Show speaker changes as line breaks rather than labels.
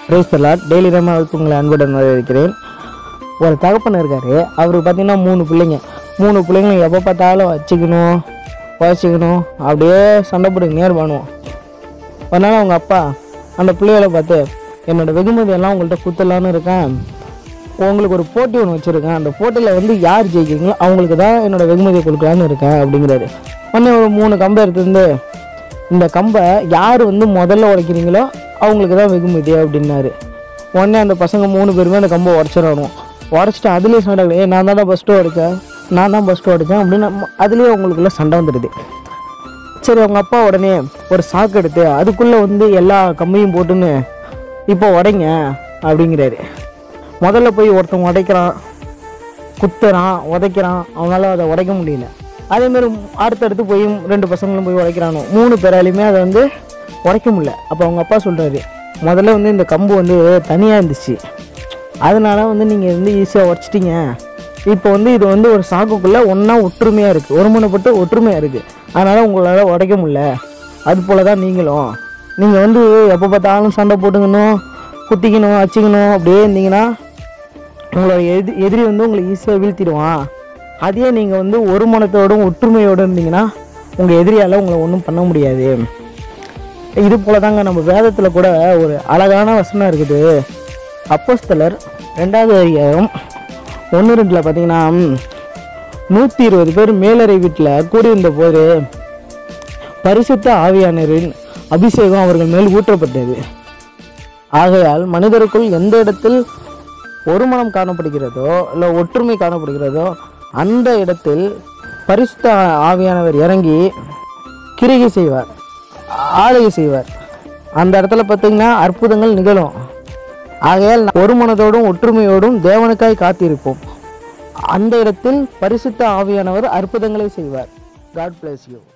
price தலாட் daily தான் உங்களை அன்புடன் வரவேற்கிறேன் ஒரு தகப்பன் இருக்காரு அவருக்கு பார்த்தீங்கன்னா மூணு பிள்ளைங்க மூணு பிள்ளைங்களும் எப்போ பார்த்தாலும் வச்சுக்கணும் வச்சுக்கணும் அப்படியே சண்டை போட்டு நேர் பண்ணுவோம் ஒரு நாள் அவங்க அப்பா அந்த பிள்ளைகளை பார்த்து என்னோட வெகுமதி எல்லாம் உங்கள்கிட்ட குத்தலான்னு இருக்கேன் உங்களுக்கு ஒரு போட்டி ஒன்று வச்சுருக்கேன் அந்த போட்டியில் வந்து யார் ஜெயிக்கிறீங்களோ அவங்களுக்கு தான் என்னோட வெகுமதியை கொடுக்கலான்னு இருக்கேன் அப்படிங்கிறாரு உடனே ஒரு மூணு கம்பை எடுத்துருந்து இந்த கம்பை யார் வந்து முதல்ல உடைக்கிறீங்களோ அவங்களுக்கு தான் வெகுமதி அப்படின்னாரு உடனே அந்த பசங்க மூணு பேருமே அந்த கம்பை உடச்சிடணும் உடச்சிட்டு அதுலேயே சண்டை ஏ நான் தான் ஃபஸ்ட்டு உடைச்சேன் நான் தான் ஃபஸ்ட்டு உடைச்சேன் அப்படின்னு நம்ம- அதுலேயே அவங்களுக்குள்ள சண்டை வந்துடுது சரி அவங்க அப்பா உடனே ஒரு சாக்கு எடுத்து அதுக்குள்ளே வந்து எல்லா கம்பையும் போட்டுன்னு இப்போ உடைங்க அப்படிங்கிறாரு முதல்ல போய் ஒருத்தன் உடைக்கிறான் குத்துறான் உதைக்கிறான் அவனால அதை உடைக்க முடியல அதேமாரி அடுத்தடுத்து போய் ரெண்டு பசங்களும் போய் உடைக்கிறானோ மூணு பேராலையுமே அதை வந்து உடைக்க முடியல அப்போ அவங்க அப்பா சொல்கிறாரு முதல்ல வந்து இந்த கம்பு வந்து தனியாக இருந்துச்சு அதனால வந்து நீங்கள் வந்து ஈஸியாக உடச்சிட்டீங்க இப்போ வந்து இது வந்து ஒரு சாக்குக்குள்ளே ஒன்றா ஒற்றுமையாக இருக்குது ஒருமுனைப்பட்டு ஒற்றுமையாக இருக்குது அதனால் உங்களால் உடைக்க முடியல அது போல தான் நீங்களும் நீங்கள் வந்து எப்போ பார்த்தாலும் சண்டை போட்டுக்கணும் குத்திக்கணும் அச்சிக்கணும் அப்படியே இருந்தீங்கன்னா உங்களோட எதி எதிரி வந்து உங்களை ஈஸியாக வீழ்த்திடுவான் அதே நீங்கள் வந்து ஒரு மனத்தோடும் ஒற்றுமையோடு இருந்தீங்கன்னா உங்கள் எதிரியால் உங்களை ஒன்றும் பண்ண முடியாது இது போல தாங்க நம்ம வேதத்தில் கூட ஒரு அழகான வசனம் இருக்குது அப்போஸ்தலர் ரெண்டாவது அதிகாரம் ஒன்று ரெண்டில் பார்த்தீங்கன்னா நூற்றி இருபது பேர் மேலறை வீட்டில் கூடியிருந்த போது பரிசுத்த ஆவியானரின் அபிஷேகம் அவர்கள் மேல் ஊற்றப்பட்டது ஆகையால் மனிதருக்குள் எந்த இடத்தில் ஒரு மனம் காணப்படுகிறதோ இல்லை ஒற்றுமை காணப்படுகிறதோ அந்த இடத்தில் பரிசுத்த ஆவியானவர் இறங்கி கிரிகை செய்வார் ஆளுகை செய்வார் அந்த இடத்துல பார்த்தீங்கன்னா அற்புதங்கள் நிகழும் ஆகையால் ஒரு மனதோடும் ஒற்றுமையோடும் தேவனுக்காய் காத்திருப்போம் அந்த இடத்தில் பரிசுத்த ஆவியானவர் அற்புதங்களை செய்வார் காட் bless யூ